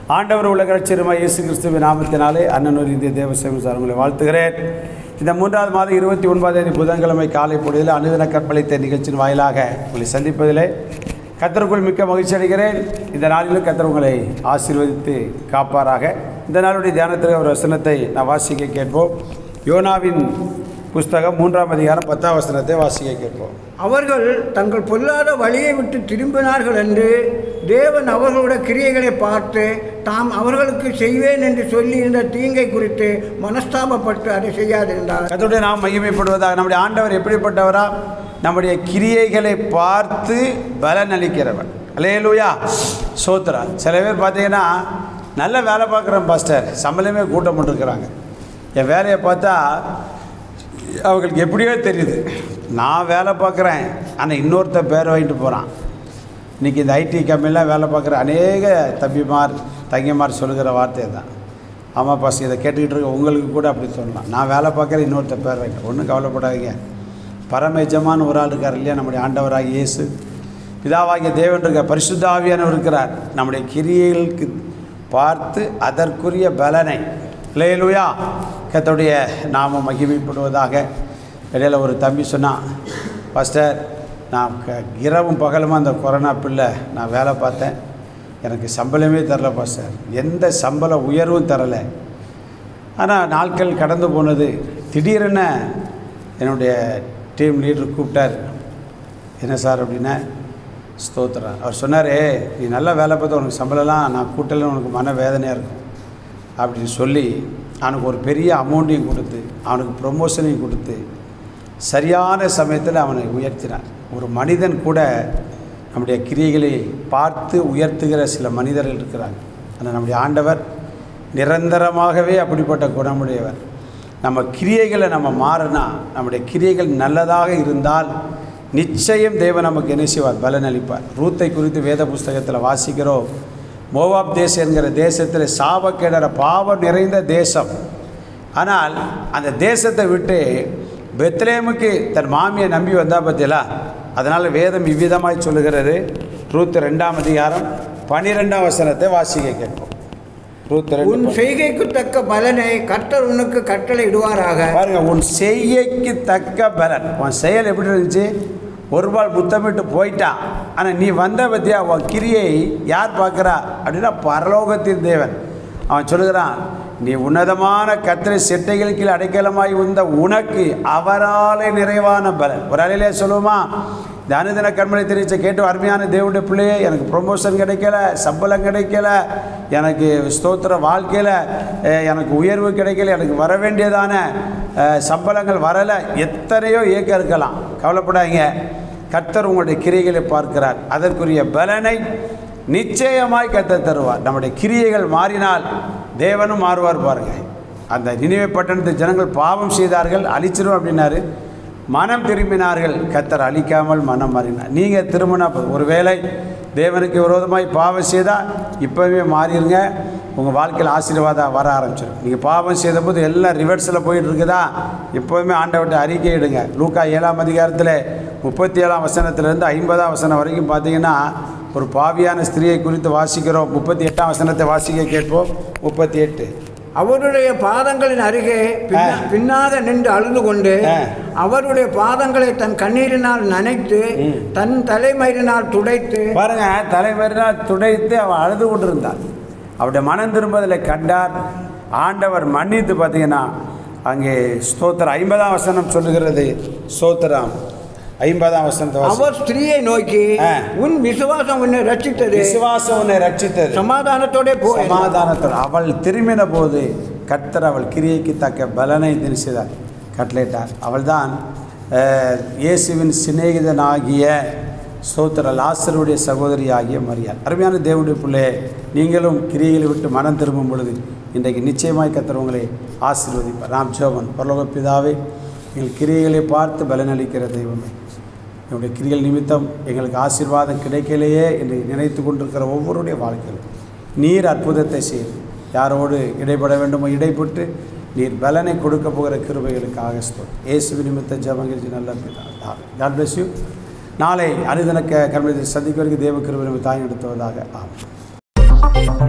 ஆண்டவர் உலக சிறுமை இயேசு கிறிஸ்துவின் நாமத்தினாலே அண்ணனூர் இந்திய தேவசேவன் சார் உங்களை வாழ்த்துகிறேன் இந்த மூன்றாவது மாதம் இருபத்தி ஒன்பதாம் தேதி புதன்கிழமை காலை பொழுதில் அனுதின கற்பழித்த நிகழ்ச்சியின் வாயிலாக உங்களை சந்திப்பதிலே கத்தருக்குள் மிக்க மகிழ்ச்சி அடைகிறேன் இந்த நாளிலும் கத்தர் உங்களை ஆசீர்வதித்து காப்பாராக இந்த நாளுடைய தியானத்திற்கு ஒரு வசனத்தை நான் வாசிக்க கேட்போம் யோனாவின் புஸ்தகம் மூன்றாம் அதிகாரம் பத்தாம் வசனத்தை வாசிக்க கேட்போம் அவர்கள் தங்கள் பொல்லாத வழியை விட்டு திரும்பினார்கள் என்று தேவன் அவர்களுடைய கிரியைகளை பார்த்து தாம் அவர்களுக்கு செய்வேன் என்று சொல்லியிருந்த தீங்கை குறித்து மனஸ்தாபப்பட்டு அதை செய்யாதிருந்தார் கத்தருடைய நாம் மகிமைப்படுவதாக நம்முடைய ஆண்டவர் எப்படிப்பட்டவரா நம்முடைய கிரியைகளை பார்த்து பலன் அளிக்கிறவர் அலையலூயா சோத்ரா சில பேர் பார்த்தீங்கன்னா நல்ல வேலை பார்க்குறேன் பாஸ்டர் சம்பளமே கூட்டம் பண்ணிருக்கிறாங்க என் வேலையை பார்த்தா அவங்களுக்கு எப்படியோ தெரியுது நான் வேலை பார்க்குறேன் ஆனால் இன்னொருத்த பேர் வாங்கிட்டு போகிறான் இன்றைக்கி இந்த ஐடி கம்பெனிலாம் வேலை பார்க்குற அநேக தம்பிமார் தங்கிமார் சொல்லுகிற வார்த்தை தான் ஆமாம் பாஸ் இதை கேட்டுக்கிட்டு இருக்க உங்களுக்கு கூட அப்படி சொல்லலாம் நான் வேலை பார்க்குற இன்னொருத்த பேர் வாங்கிட்டேன் ஒன்றும் கவலைப்படாதீங்க பரமேஜமான ஒரு ஆள் இருக்கார் இல்லையா நம்முடைய ஆண்டவராகிய இயேசு பிதாவாகிய தேவன் இருக்க பரிசுத்த ஆவியானவர் இருக்கிறார் நம்முடைய கிரியைகளுக்கு பார்த்து அதற்குரிய பலனை லேலுயா கத்தோடைய நாம மகிமைப்படுவதாக இடையில ஒரு தம்பி சொன்னான் பாஸ்டர் நான் க இரவும் பகலுமா அந்த கொரோனா பிள்ளை நான் வேலை பார்த்தேன் எனக்கு சம்பளமே தரல பாஸ்டர் எந்த சம்பள உயர்வும் தரலை ஆனால் நாட்கள் கடந்து போனது திடீரென என்னுடைய டீம் லீடர் கூப்பிட்டார் என்ன சார் அப்படின்னா ஸ்தோத்திரம் அவர் சொன்னார் நீ நல்லா வேலை பார்த்து உனக்கு சம்பளம்லாம் நான் கூட்டல உனக்கு மன வேதனையாக இருக்கும் அப்படின்னு சொல்லி அவனுக்கு ஒரு பெரிய அமௌண்ட்டையும் கொடுத்து அவனுக்கு ப்ரொமோஷனையும் கொடுத்து சரியான சமயத்தில் அவனை உயர்த்தினார் ஒரு மனிதன் கூட நம்முடைய கிரியைகளை பார்த்து உயர்த்துகிற சில மனிதர்கள் இருக்கிறாங்க ஆனால் நம்முடைய ஆண்டவர் நிரந்தரமாகவே அப்படிப்பட்ட குணமுடையவர் நம்ம கிரியைகளை நம்ம மாறினா நம்முடைய கிரியைகள் நல்லதாக இருந்தால் நிச்சயம் தேவன் நமக்கு என்ன செய்வார் பலன் அளிப்பார் ரூத்தை குறித்து வேத புஸ்தகத்தில் வாசிக்கிறோம் மோவாப் தேசம் என்கிற தேசத்தில் சாபக்கேடற பாவம் நிறைந்த தேசம் ஆனால் அந்த தேசத்தை விட்டு பெத்லேமுக்கு தன் மாமியை நம்பி வந்தா பார்த்தீங்களா அதனால் வேதம் இவ்விதமாய் சொல்லுகிறது ரூத் ரெண்டாம் அதிகாரம் பனிரெண்டாம் வசனத்தை வாசிக்க கேட்போம் ரூத் உன் ரெண்டு செய்கைக்கு தக்க பலனை கர்த்தர் உனக்கு கட்டளை இடுவாராக பாருங்க உன் செய்கைக்கு தக்க பலன் உன் செயல் எப்படி இருந்துச்சு ஒரு பால் முத்தமிட்டு போயிட்டான் ஆனால் நீ வந்த பத்தியா உன் கிரியை யார் பார்க்குறா அப்படின்னா பரலோகத்தின் தேவன் அவன் சொல்லுகிறான் நீ உன்னதமான கத்திரை செட்டைகள் கீழ் அடைக்கலமாய் வந்த உனக்கு அவராலே நிறைவான பலன் ஒரு அலையிலே சொல்லுவோமா இந்த அனுதின கண்மணி தெரிவிச்ச கேட்டு அருமையான தேவனுடைய பிள்ளையே எனக்கு ப்ரொமோஷன் கிடைக்கல சம்பளம் கிடைக்கல எனக்கு ஸ்தோத்திர வாழ்க்கையில் அஹ், எனக்கு உயர்வு கிடைக்கல எனக்கு வர வேண்டியதான அஹ், சம்பளங்கள் வரலை எத்தனையோ ஏக்கம் இருக்கலாம் கவலைப்படாதீங்க கர்த்தர் உங்களுடைய கிரியைகளை பார்க்கிறார் அதற்குரிய பலனை நிச்சயமாய் கர்த்தர் தருவார் நம்முடைய கிரியைகள் மாறினால் தேவனும் மாறுவார் பாருங்க அந்த நினைவு பட்டணத்து ஜனங்கள் பாவம் செய்தார்கள் அழிச்சிரும் அப்படின்னாரு மனம் திரும்பினார்கள் கத்தர் அழிக்காமல் மனம் மாறினார் நீங்கள் திரும்பினா போதும் ஒருவேளை தேவனுக்கு விரோதமாய் பாவம் செய்தால் இப்போவே மாறிடுங்க உங்கள் வாழ்க்கையில் ஆசீர்வாதம் வர ஆரம்பிச்சிடும் நீங்கள் பாவம் செய்தபோது எல்லாம் ரிவர்ஸில் போயிட்டு இருக்குதா இப்போவுமே ஆண்டவர்கிட்ட அறிக்கை இடுங்க லூக்கா ஏழாம் அதிகாரத்தில் முப்பத்தி ஏழாம் வசனத்திலேருந்து ஐம்பதாம் வசனம் வரைக்கும் பார்த்தீங்கன்னா ஒரு பாவியான ஸ்திரியை குறித்து வாசிக்கிறோம் முப்பத்தி எட்டாம் வசனத்தை வாசிக்க கேட்போம் முப்பத்தி எட்டு அவருடைய பாதங்களின் அருகே பின்னா- ஆ. பின்னாக நின்று அழுது கொண்டு ஆ. அவருடைய பாதங்களை தன் கண்ணீரினால் நனைத்து தன் தலைமயிரினால் துடைத்து பாருங்க தலைவரினால் துடைத்து அவன் அழுது கொண்டிருந்தார் அவருடைய மனம் திரும்பதில் கண்டார் ஆண்டவர் மன்னித்து பார்த்தீங்கன்னா அங்கே ஸ்தோத்திரம் ஐம்பதாம் வசனம் சொல்லுகிறது ஸ்தோத்திரம் ஐம்பதாம் வசனத்தை வாசி. அவர் ஸ்திரீயை நோக்கி ஆ. உன் விசுவாசம் உன்னை ரட்சித்தது விசுவாசம் உன்னை ரட்சித்தது சமாதானத்தோட போ சமாதானத்தோடு அவள் திரும்பின போது கர்த்தர் அவள் கிரியைக்கு தக்க பலனை திணிசிதார் கட்டளையிட்டார் அவள்தான் அஹ், இயேசுவின் சிநேகிதனாகிய சோத்திர லாசருடைய சகோதரி ஆகிய மரியாள் அருமையான தேவனுடைய பிள்ளை நீங்களும் கிரியைகளை விட்டு மனம் திரும்பும் பொழுது இன்றைக்கு நிச்சயமாய் கர்த்தர் உங்களை ஆசீர்வதிப்பார் ராம் ஜோபன் பரலோக பிதாவே எங்கள் கிரியைகளை பார்த்து பலனளிக்கிற தெய்வமே என்னுடைய கிரிகள் நிமித்தம் எங்களுக்கு ஆசீர்வாதம் கிடைக்கலையே என்று நினைத்து கொண்டிருக்கிற ஒவ்வொருடைய வாழ்க்கையிலும் நீர் அற்புதத்தை செய்து யாரோடு இடைப்பட வேண்டுமோ இடைப்பட்டு நீர் பலனை கொடுக்க போகிற கிருபைகளுக்காக ஸ்தோத்திரம். இயேசு நிமித்த ஜபங்கிரிஜி நல்ல காட் பிளஸ் யூ நாளை அனுதினக்க கர்மத்தை சந்திக்க வரைக்கும் தேவ கிருபை நம்ம தாய் நடத்துவதாக ஆமாம்